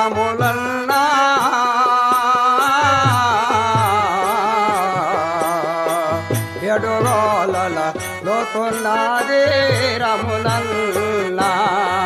రములన్నా ఎడురోల లోతున్నది రములన్నా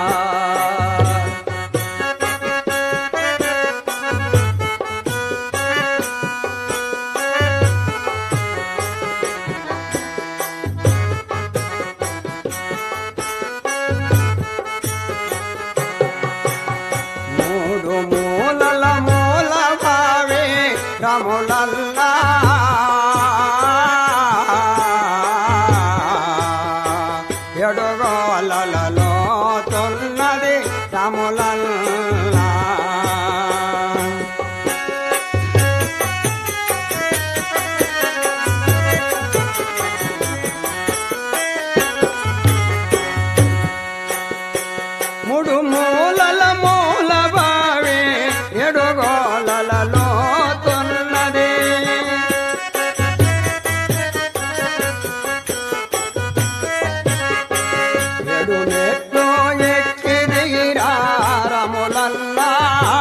మూడు మూలల మూల భావే రములల్లా ఎడుగోలలో తున్నది రములల్లా మూడు మూలల మూల బావి ఎడుగోలలో తున్నది ఎడు నెట్లో ఎక్కి దిగిరా రములన్నా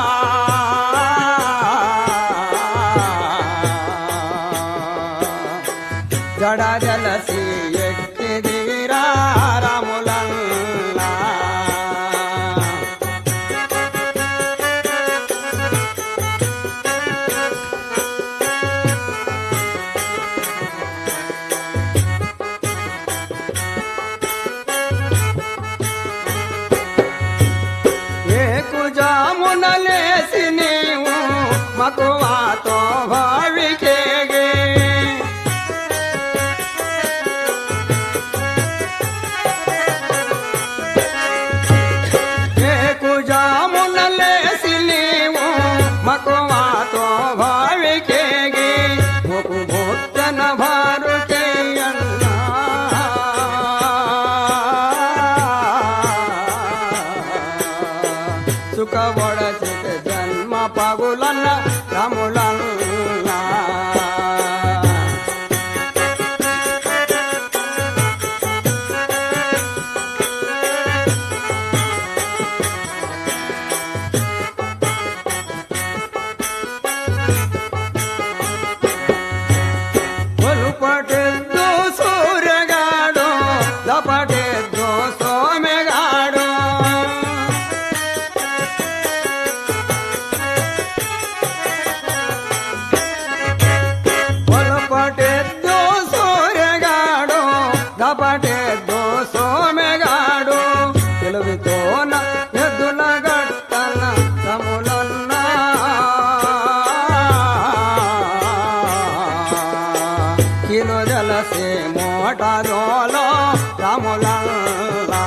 జడ జలసి ఎక్కి దిగిరా రములన్నా ఏకుజామున లేసి నీవు మకువాతో భావికేగే ఏకుజామున లేసి నీవు మకువాతో భావికేగే ముకు భూతన భారుకేయన్నా సుఖబడచిత జన్మ పగులన్న రములన్న ఒలుపటెద్దు సూర్యగాడు లపటెద్దు సోమెగాడు పొలపటెద్దు సూర్యగాడు దపటెద్దు సోమెగాడు తెలుగుతోన ఎద్దుల గట్టన తములన్నా కిలో జలసే మోటరోలో రాములల్లా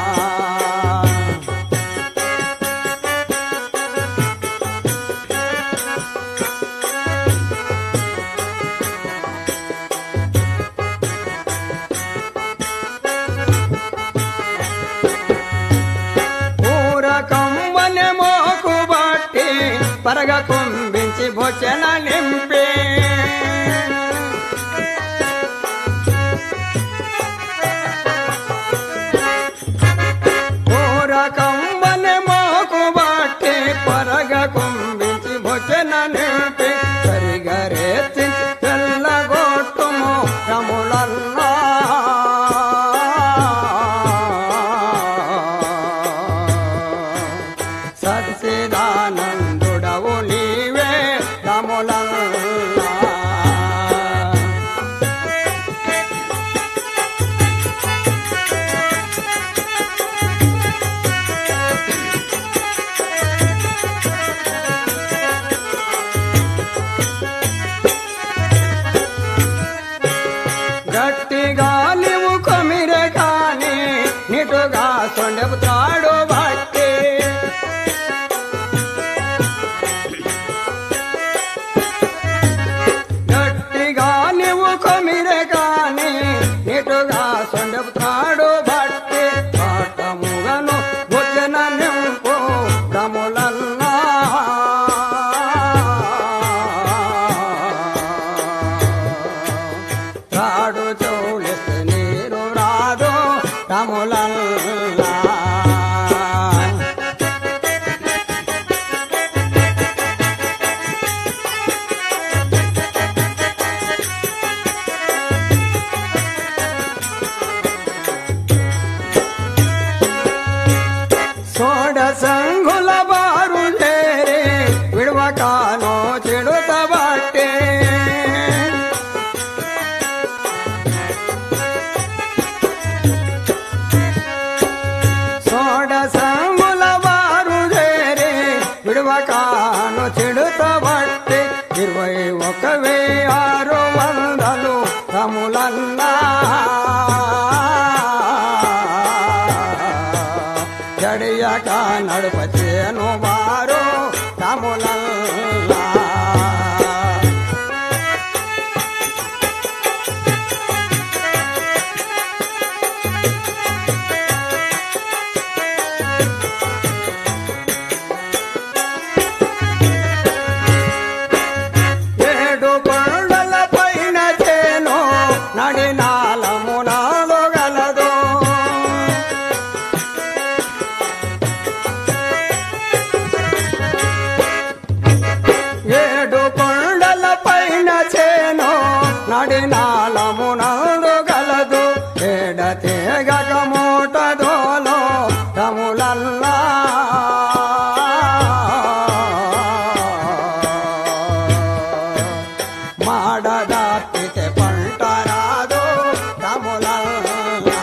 పూరకంబని మోకు బట్టి పరగ కుంభించి భోజన నింపే పూరకంబని మోకు బట్టి పరగ కుంభించి భోజన నింపి సరిగరెత్తి తెల్లగొట్టుము రములన్నా సచ్చిదానందుడవు నీవే రములన్నా గట్టిగా నీవు కొమిరె కాని నిటుగా సొండెపు తాడు బట్టి గట్టిగా నీవు కొమిరె కాని నిటుగా సొండెపు తాడు బట్టి పాఠముగను భోజన నింపు రములన్నా రాడు చౌలిస్తే నీరు రాదు రములల్లా దాపితే పంట రాదు రాములల్లా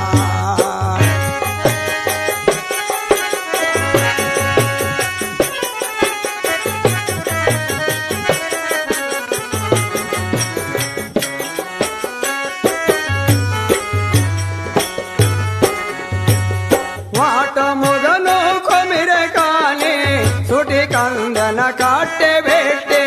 వాట ముగను కొమిరె కాని సుటి కందన కాట్టె పెట్టే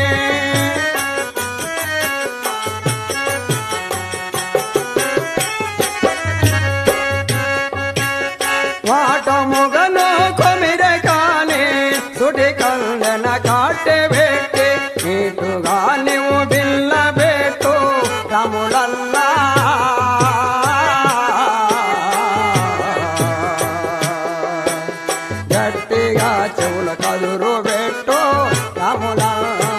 వాట ముగను కొమిరె కాని సుటి కందన కాట్టె పెట్టే నీటుగా నీవు బిల్ల పెట్టు రాములల్లా గట్టిగా చెవుల కదురు పెట్టు రాములల్లా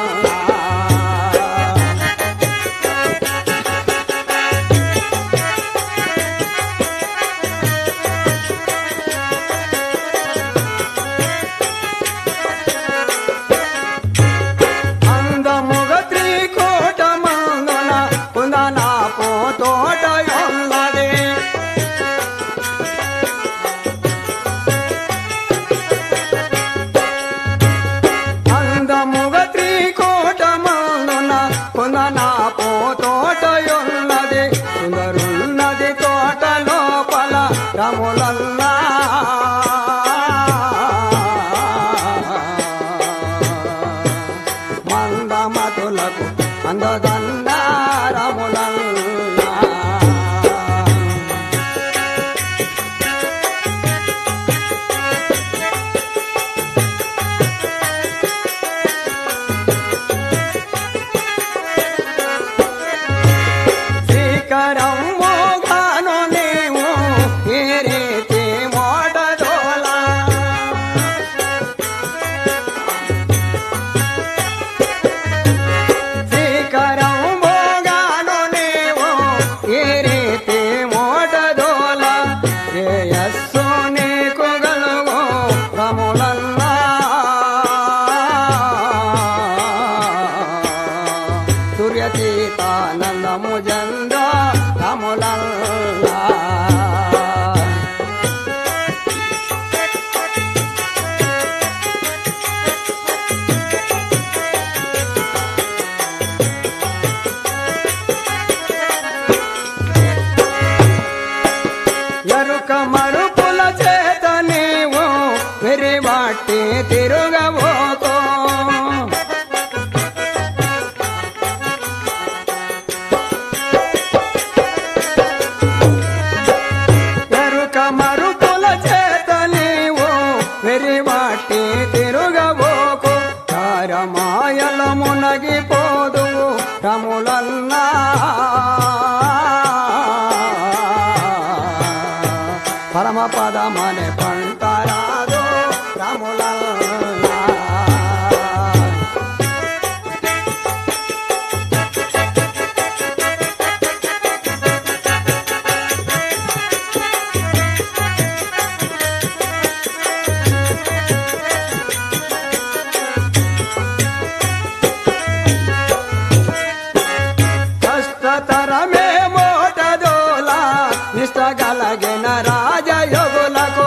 అందముగ త్రికోట మందున కుందన తోట ఉన్నది అందముగ త్రికోట మందున కుందన తోట ఉన్నది సుందరున్నది తోట లోపల రములల్లా మందమతులకు అందదండారములల్లా శ్రీకరం మోగాను నీవు ఈ రీతి మోటదోలా శ్రీకరం మోగాను నీవు ఈ రీతి మోటదోల శ్రేయస్సు నీకు గలుగు రములల్లా సూర్యతీతానందము జంద రములల్లా ఎరుక మరుపుల చేత నీవు విరివాటి తిరుగబోతో ఎరుక మరుపుల చేత నీవు విరివాటి తిరుగబోకు తారమాయల మునగిపోదు రములల్లా పరమ పదమనే పంటరాదు రములల్లా కష్టతరమే మోటదోలా నిష్టగలగిన రాజయోగులకు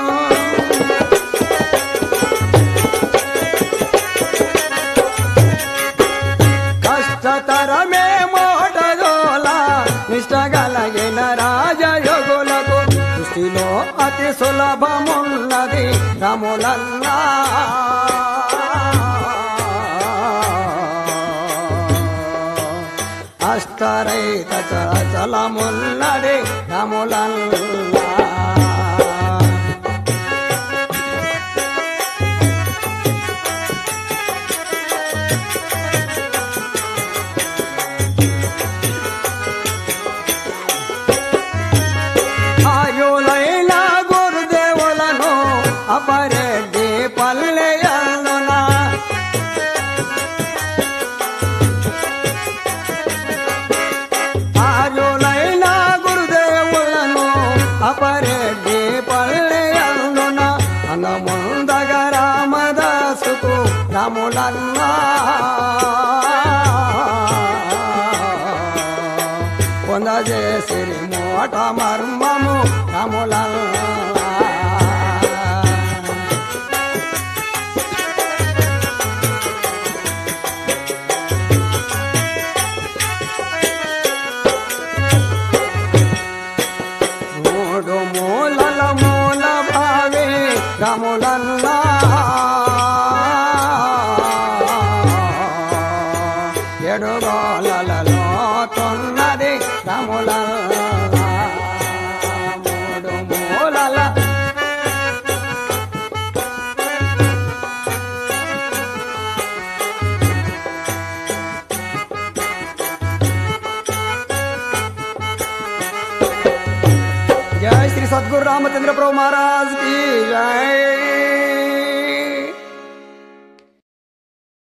కష్టతరమే మోటదోలా నిష్టగలగిన రాజయోగులకు సృష్టిలో అతి సులభమున్నది రములల్లా అష్టరైత చలమున్నది రములల్లా ఆయులైన గురుదేవులను అపరెడ్డి పల్లెయల్లునా ఆయులైన గురుదేవులను అప చేసిరి మోట మర్మము రాములల్లా మూడు మూలల మూల భావే రములల్లా ఎడుగోలలో తొన్నది రములల్లా మూడు మూలల जय श्री सदगुरु रामचंद्र प्रभु महाराज की जय